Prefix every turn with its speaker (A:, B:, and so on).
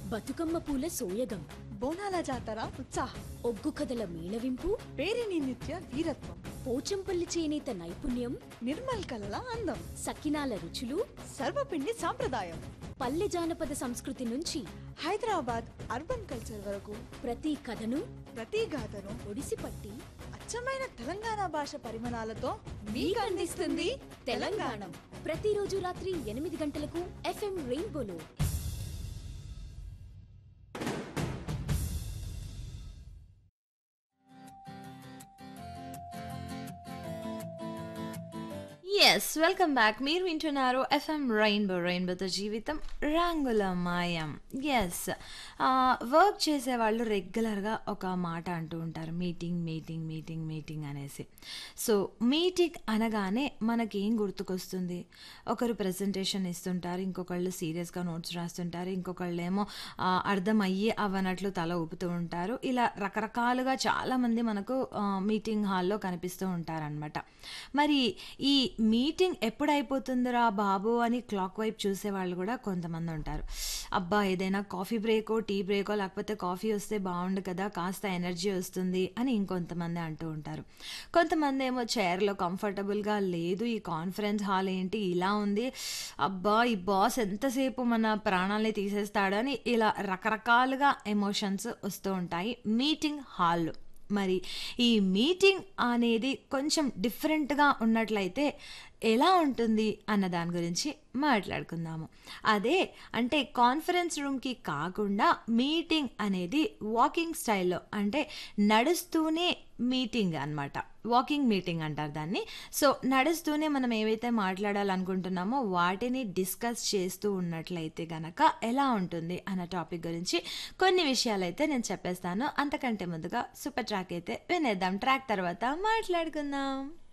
A: బతుకమ్మ పూల సోయగం
B: బోనాల జాతర ఉత్సాహం
A: ఒగ్గు కథల మేళవింపు
B: పేరిని నిత్య వీరత్వం
A: పోచంపల్లి చేనేత నైపుణ్యం
B: నిర్మల్ కలల అందం
A: సకినాల రుచులు
B: సర్వపిండి సాంప్రదాయం
A: పల్లె జానపద సంస్కృతి నుంచి
B: హైదరాబాద్ అర్బన్ కల్చర్ వరకు
A: ప్రతి కథను
B: ప్రతి గాథను
A: ఒడిసిపట్టి
B: అచ్చమైన తెలంగాణ భాష పరిమాణాలతో
A: మీకు అందిస్తుంది తెలంగాణ ప్రతిరోజు రాత్రి ఎనిమిది గంటలకు ఎఫ్ఎం రెయిన్బోలో
C: ఎస్ వెల్కమ్ బ్యాక్ మీరు వింటున్నారు ఎఫ్ఎం రెయిన్బో రెయిన్బోతో జీవితం రంగుల మాయం ఎస్ వర్క్ చేసేవాళ్ళు రెగ్యులర్గా ఒక మాట అంటూ ఉంటారు మీటింగ్ మీటింగ్ మీటింగ్ మీటింగ్ అనేసి సో మీటింగ్ అనగానే మనకి ఏం గుర్తుకొస్తుంది ఒకరు ప్రజెంటేషన్ ఇస్తుంటారు ఇంకొకళ్ళు సీరియస్గా నోట్స్ రాస్తుంటారు ఇంకొకళ్ళు ఏమో ఆ, అర్థమయ్యి అవనట్లు తల ఊపుతూ ఉంటారు ఇలా రకరకాలుగా చాలామంది మనకు మీటింగ్ హాల్లో కనిపిస్తూ ఉంటారనమాట మరి ఈ మీటింగ్ ఎప్పుడు అయిపోతుందిరా బాబు అని క్లాక్ వైపు చూసే వాళ్ళు కూడా కొంతమంది ఉంటారు అబ్బా ఏదైనా కాఫీ బ్రేకో టీ బ్రేకో లేకపోతే కాఫీ వస్తే బాగుండు కదా కాస్త ఎనర్జీ వస్తుంది అని ఇంకొంతమంది అంటూ ఉంటారు కొంతమంది ఏమో చైర్లో కంఫర్టబుల్గా లేదు ఈ కాన్ఫరెన్స్ హాల్ ఏంటి ఇలా ఉంది అబ్బా ఈ బాస్ ఎంతసేపు మన ప్రాణాలని తీసేస్తాడు అని ఇలా రకరకాలుగా ఎమోషన్స్ వస్తూ ఉంటాయి మీటింగ్ హాల్లో మరి ఈ మీటింగ్ అనేది కొంచెం డిఫరెంట్గా ఉన్నట్లయితే ఎలా ఉంటుంది అన్న దాని గురించి మాట్లాడుకుందాము అదే అంటే కాన్ఫరెన్స్ రూమ్కి కాకుండా మీటింగ్ అనేది వాకింగ్ స్టైల్లో అంటే నడుస్తూనే మీటింగ్ అన్నమాట వాకింగ్ మీటింగ్ అంటారు దాన్ని సో నడుస్తూనే మనం ఏవైతే మాట్లాడాలనుకుంటున్నామో వాటిని డిస్కస్ చేస్తూ ఉన్నట్లయితే గనక ఎలా ఉంటుంది అన్న టాపిక్ గురించి కొన్ని విషయాలు అయితే నేను చెప్పేస్తాను అంతకంటే ముందుగా సూపర్ ట్రాక్ అయితే వినేద్దాం ట్రాక్ తర్వాత మాట్లాడుకుందాం